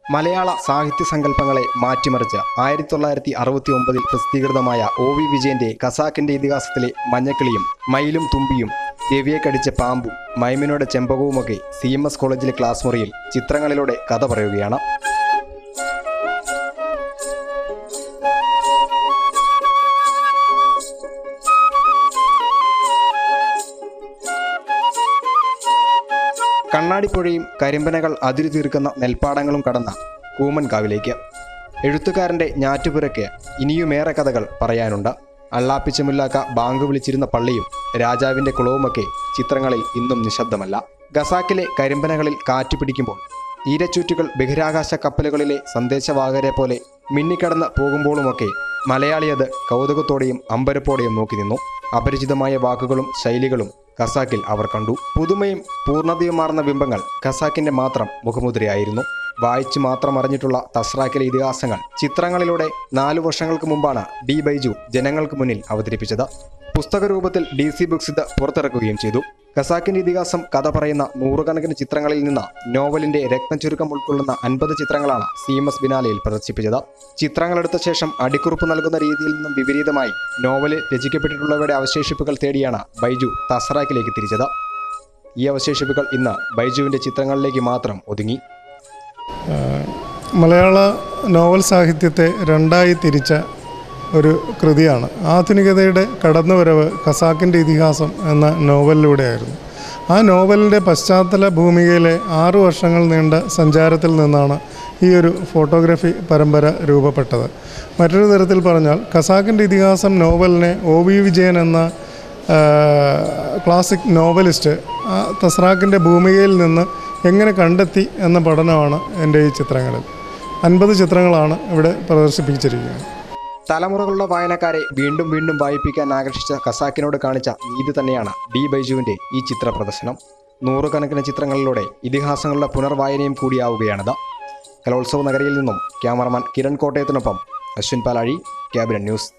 മലയാള സാഹിത്യ സങ്കല്പങ്ങളെ മാറ്റിമറിച്ച് ആയിരത്തി തൊള്ളായിരത്തി അറുപത്തി ഒമ്പതിൽ പ്രസിദ്ധീകൃതമായ ഒ വി വിജയന്റെ ഖസാക്കിന്റെ ഇതിഹാസത്തിലെ മഞ്ഞക്കിളിയും മയിലും തുമ്പിയും രവിയെ കടിച്ച പാമ്പും മൈമിനോടെ ചെമ്പകവുമൊക്കെ സി എം എസ് കോളേജിലെ ക്ലാസ് മുറിയിൽ ചിത്രങ്ങളിലൂടെ കഥ പറയുകയാണ് കണ്ണാടിപ്പുഴയും കരിമ്പനകൾ അതിരു തീർക്കുന്ന നെൽപ്പാടങ്ങളും കടന്ന കൂമൻകാവിലേക്ക് എഴുത്തുകാരന്റെ ഞാറ്റുപുരയ്ക്ക് ഇനിയുമേറെ കഥകൾ പറയാനുണ്ട് അള്ളാപ്പിച്ചമില്ലാക്ക ബാങ്ക് വിളിച്ചിരുന്ന പള്ളിയും രാജാവിന്റെ കുളവുമൊക്കെ ചിത്രങ്ങളിൽ ഇന്നും നിശബ്ദമല്ല ഗസാക്കിലെ കരിമ്പനകളിൽ കാറ്റു പിടിക്കുമ്പോൾ ഈരച്ചൂറ്റുകൾ ബഹിരാകാശ കപ്പലുകളിലെ സന്ദേശവാഹകരെ പോലെ മിന്നിക്കടന്ന് പോകുമ്പോഴുമൊക്കെ മലയാളി അത് കൗതുകത്തോടെയും അമ്പരപ്പോടെയും നോക്കി നിന്നു അപരിചിതമായ വാക്കുകളും ശൈലികളും ഖസാക്കിൽ അവർ കണ്ടു പുതുമയും പൂർണ്ണതയുമാർന്ന ബിംബങ്ങൾ ഖസാക്കിന്റെ മാത്രം മുഖമുദ്രയായിരുന്നു വായിച്ചു മാത്രം അറിഞ്ഞിട്ടുള്ള തസ്രാക്കിലെ ഇതിഹാസങ്ങൾ ചിത്രങ്ങളിലൂടെ നാലു വർഷങ്ങൾക്ക് മുമ്പാണ് ഡി ബൈജു ജനങ്ങൾക്ക് മുന്നിൽ അവതരിപ്പിച്ചത് പുസ്തക രൂപത്തിൽ ഡി സി ബുക്സ് ഇത് പുറത്തിറക്കുകയും ചെയ്തു ഖസാക്കിന്റെ ഇതിഹാസം കഥ പറയുന്ന നൂറുകണക്കിന് ചിത്രങ്ങളിൽ നിന്ന് നോവലിന്റെ രത്നചുരുക്കം ഉൾക്കൊള്ളുന്ന അൻപത് ചിത്രങ്ങളാണ് സി എം എസ് ബിനാലയിൽ പ്രദർശിപ്പിച്ചത് ചിത്രങ്ങളെടുത്ത ശേഷം അടിക്കുറിപ്പ് നൽകുന്ന രീതിയിൽ നിന്നും വിപരീതമായി നോവലിൽ രചിക്കപ്പെട്ടിട്ടുള്ളവയുടെ അവശേഷിപ്പുകൾ തേടിയാണ് ബൈജു തസ്രാക്കിലേക്ക് തിരിച്ചത് ഈ അവശേഷിപ്പുകൾ ഇന്ന് ബൈജുവിന്റെ ചിത്രങ്ങളിലേക്ക് മാത്രം ഒതുങ്ങി മലയാള നോവൽ സാഹിത്യത്തെ രണ്ടായി തിരിച്ച ഒരു കൃതിയാണ് ആധുനികതയുടെ കടന്നുവരവ് ഖസാക്കിൻ്റെ ഇതിഹാസം എന്ന നോവലിലൂടെയായിരുന്നു ആ നോവലിൻ്റെ പശ്ചാത്തല ഭൂമികയിലെ ആറു വർഷങ്ങൾ നീണ്ട സഞ്ചാരത്തിൽ നിന്നാണ് ഈ ഒരു ഫോട്ടോഗ്രാഫി പരമ്പര രൂപപ്പെട്ടത് മറ്റൊരു തരത്തിൽ പറഞ്ഞാൽ ഖസാക്കിൻ്റെ ഇതിഹാസം നോവലിനെ ഒ വി വിജയൻ എന്ന ആ, ക്ലാസിക് നോവലിസ്റ്റ് ആ തസ്രാക്കിൻ്റെ ഭൂമികയിൽ നിന്ന് എങ്ങനെ കണ്ടെത്തി എന്ന പഠനമാണ് എൻ്റെ ഈ ചിത്രങ്ങളിൽ അൻപത് ചിത്രങ്ങളാണ് ഇവിടെ പ്രദർശിപ്പിച്ചിരിക്കുന്നത് തലമുറകളുടെ വായനക്കാരെ വീണ്ടും വീണ്ടും വായിപ്പിക്കാൻ ആകർഷിച്ച ഖസാക്കിനോട് കാണിച്ച നീതി തന്നെയാണ് ഡി ബൈജുവിന്റെ ഈ ചിത്ര പ്രദർശനം നൂറുകണക്കിന് ചിത്രങ്ങളിലൂടെ ഇതിഹാസങ്ങളുടെ പുനർവായനയും കൂടിയാവുകയാണിത് കലോത്സവ നഗരിയിൽ നിന്നും ക്യാമറമാൻ കിരൺ കോട്ടയത്തിനൊപ്പം അശ്വിൻ പാലാഴി ക്യാബിനറ്റ് ന്യൂസ്